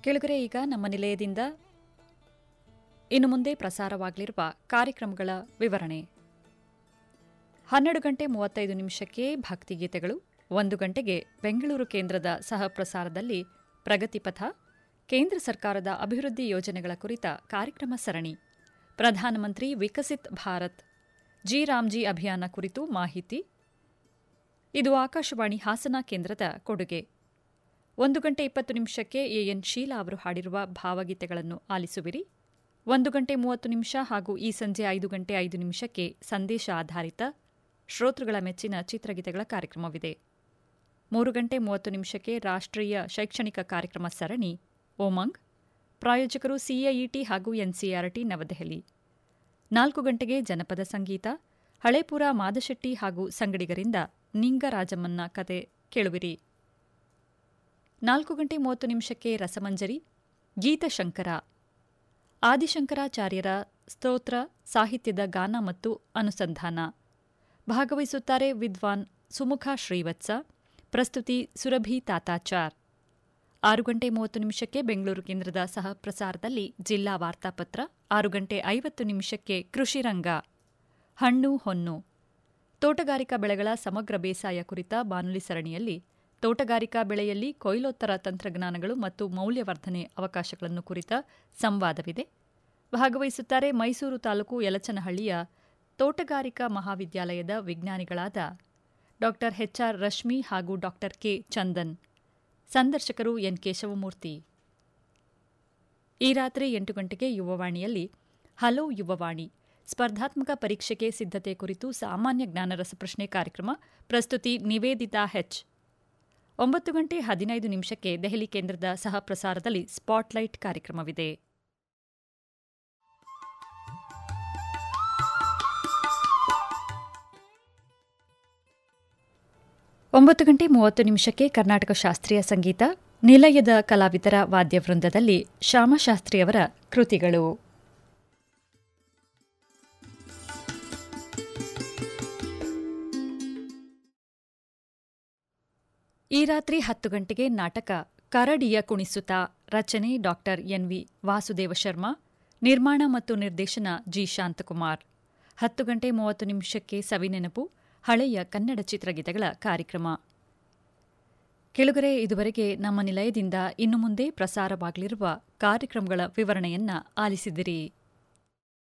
ಕೆಳಗರೆ ಈಗ ನಮ್ಮ ನಿಲಯದಿಂದ ಇನ್ನು ಮುಂದೆ ಪ್ರಸಾರವಾಗಲಿರುವ ಕಾರ್ಯಕ್ರಮಗಳ ವಿವರಣೆ ಹನ್ನೆರಡು ಗಂಟೆ ಮೂವತ್ತೈದು ನಿಮಿಷಕ್ಕೆ ಭಕ್ತಿಗೀತೆಗಳು ಒಂದು ಗಂಟೆಗೆ ಬೆಂಗಳೂರು ಕೇಂದ್ರದ ಸಹ ಪ್ರಸಾರದಲ್ಲಿ ಪ್ರಗತಿಪಥ ಕೇಂದ್ರ ಸರ್ಕಾರದ ಅಭಿವೃದ್ಧಿ ಯೋಜನೆಗಳ ಕುರಿತ ಕಾರ್ಯಕ್ರಮ ಸರಣಿ ಪ್ರಧಾನಮಂತ್ರಿ ವಿಕಸಿತ್ ಭಾರತ್ ಜಿ ರಾಮ್ಜಿ ಅಭಿಯಾನ ಕುರಿತು ಮಾಹಿತಿ ಇದು ಆಕಾಶವಾಣಿ ಹಾಸನ ಕೇಂದ್ರದ ಕೊಡುಗೆ ಒಂದು ಗಂಟೆ ಇಪ್ಪತ್ತು ನಿಮಿಷಕ್ಕೆ ಎಎನ್ ಶೀಲಾ ಅವರು ಹಾಡಿರುವ ಭಾವಗೀತೆಗಳನ್ನು ಆಲಿಸುವಿರಿ ಒಂದು ಗಂಟೆ ಮೂವತ್ತು ನಿಮಿಷ ಹಾಗೂ ಈ ಸಂಜೆ ಐದು ಗಂಟೆ ಐದು ನಿಮಿಷಕ್ಕೆ ಸಂದೇಶ ಆಧಾರಿತ ಶ್ರೋತೃಗಳ ಮೆಚ್ಚಿನ ಚಿತ್ರಗೀತೆಗಳ ಕಾರ್ಯಕ್ರಮವಿದೆ ಮೂರು ಗಂಟೆ ಮೂವತ್ತು ನಿಮಿಷಕ್ಕೆ ರಾಷ್ಟ್ರೀಯ ಶೈಕ್ಷಣಿಕ ಕಾರ್ಯಕ್ರಮ ಸರಣಿ ಓಮಂಗ್ ಪ್ರಾಯೋಜಕರು ಸಿಐಇಟಿ ಹಾಗೂ ಎನ್ಸಿಆರ್ಟಿ ನವದೆಹಲಿ ನಾಲ್ಕು ಗಂಟೆಗೆ ಜನಪದ ಸಂಗೀತ ಹಳೇಪುರ ಮಾದಶೆಟ್ಟಿ ಹಾಗೂ ಸಂಗಡಿಗರಿಂದ ನಿಂಗರಾಜಮ್ಮನ್ನ ಕತೆ ಕೇಳುವಿರಿ ನಾಲ್ಕು ಗಂಟೆ ಮೂವತ್ತು ನಿಮಿಷಕ್ಕೆ ರಸಮಂಜರಿ ಗೀತಶಂಕರ ಆದಿಶಂಕರಾಚಾರ್ಯರ ಸ್ತೋತ್ರ ಸಾಹಿತ್ಯದ ಗಾನ ಮತ್ತು ಅನುಸಂಧಾನ ಭಾಗವಹಿಸುತ್ತಾರೆ ವಿದ್ವಾನ್ ಸುಮುಖ ಶ್ರೀವತ್ಸ ಪ್ರಸ್ತುತಿ ಸುರಭಿ ತಾತಾಚಾರ್ ಆರು ಗಂಟೆ ಮೂವತ್ತು ನಿಮಿಷಕ್ಕೆ ಬೆಂಗಳೂರು ಕೇಂದ್ರದ ಸಹ ಪ್ರಸಾರದಲ್ಲಿ ಜಿಲ್ಲಾ ವಾರ್ತಾಪತ್ರ ಆರು ಗಂಟೆ ಐವತ್ತು ನಿಮಿಷಕ್ಕೆ ಕೃಷಿರಂಗ ಹಣ್ಣು ಹೊನ್ನು ತೋಟಗಾರಿಕಾ ಬೆಳೆಗಳ ಸಮಗ್ರ ಬೇಸಾಯ ಕುರಿತ ಬಾನುಲಿ ಸರಣಿಯಲ್ಲಿ ತೋಟಗಾರಿಕಾ ಬೆಳೆಯಲ್ಲಿ ಕೊಯ್ಲೋತ್ತರ ತಂತ್ರಜ್ಞಾನಗಳು ಮತ್ತು ಮೌಲ್ಯವರ್ಧನೆ ಅವಕಾಶಗಳನ್ನು ಕುರಿತ ಸಂವಾದವಿದೆ ಭಾಗವಹಿಸುತ್ತಾರೆ ಮೈಸೂರು ತಾಲೂಕು ಯಲಚನಹಳ್ಳಿಯ ತೋಟಗಾರಿಕಾ ಮಹಾವಿದ್ಯಾಲಯದ ವಿಜ್ಞಾನಿಗಳಾದ ಡಾ ಎಚ್ಆರ್ ರಶ್ಮಿ ಹಾಗೂ ಡಾ ಕೆ ಚಂದನ್ ಸಂದರ್ಶಕರು ಎನ್ ಕೇಶವಮೂರ್ತಿ ಈ ರಾತ್ರಿ ಎಂಟು ಗಂಟೆಗೆ ಯುವವಾಣಿಯಲ್ಲಿ ಹಲೋ ಯುವವಾಣಿ ಸ್ಪರ್ಧಾತ್ಮಕ ಪರೀಕ್ಷೆಗೆ ಸಿದ್ಧತೆ ಕುರಿತು ಸಾಮಾನ್ಯ ಜ್ಞಾನ ರಸಪ್ರಶ್ನೆ ಕಾರ್ಯಕ್ರಮ ಪ್ರಸ್ತುತಿ ನಿವೇದಿತಾ ಹೆಚ್ ಒಂಬತ್ತು ಗಂಟೆ ಹದಿನೈದು ನಿಮಿಷಕ್ಕೆ ದೆಹಲಿ ಕೇಂದ್ರದ ಸಹ ಪ್ರಸಾರದಲ್ಲಿ ಸ್ಪಾಟ್ಲೈಟ್ ಕಾರ್ಯಕ್ರಮವಿದೆ ಒಂಬತ್ತು ಗಂಟೆ ಮೂವತ್ತು ನಿಮಿಷಕ್ಕೆ ಕರ್ನಾಟಕ ಶಾಸ್ತ್ರೀಯ ಸಂಗೀತ ನಿಲಯದ ಕಲಾವಿದರ ವಾದ್ಯವೃಂದದಲ್ಲಿ ಶ್ಯಾಮಶಾಸ್ತ್ರಿಯವರ ಕೃತಿಗಳು ಈ ರಾತ್ರಿ ಹತ್ತು ಗಂಟೆಗೆ ನಾಟಕ ಕರಡಿಯ ಕುಣಿಸುತ್ತ ರಚನೆ ಡಾಕ್ಟರ್ ಎನ್ವಿ ವಾಸುದೇವ ಶರ್ಮಾ ನಿರ್ಮಾಣ ಮತ್ತು ನಿರ್ದೇಶನ ಜಿ ಶಾಂತಕುಮಾರ್ ಹತ್ತು ಗಂಟೆ ಮೂವತ್ತು ನಿಮಿಷಕ್ಕೆ ಸವಿನೆನಪು ಹಳೆಯ ಕನ್ನಡ ಚಿತ್ರಗೀತೆಗಳ ಕಾರ್ಯಕ್ರಮ ಕೆಳಗರೆ ಇದುವರೆಗೆ ನಮ್ಮ ನಿಲಯದಿಂದ ಇನ್ನು ಮುಂದೆ ಪ್ರಸಾರವಾಗಲಿರುವ ಕಾರ್ಯಕ್ರಮಗಳ ವಿವರಣೆಯನ್ನ ಆಲಿಸಿದಿರಿ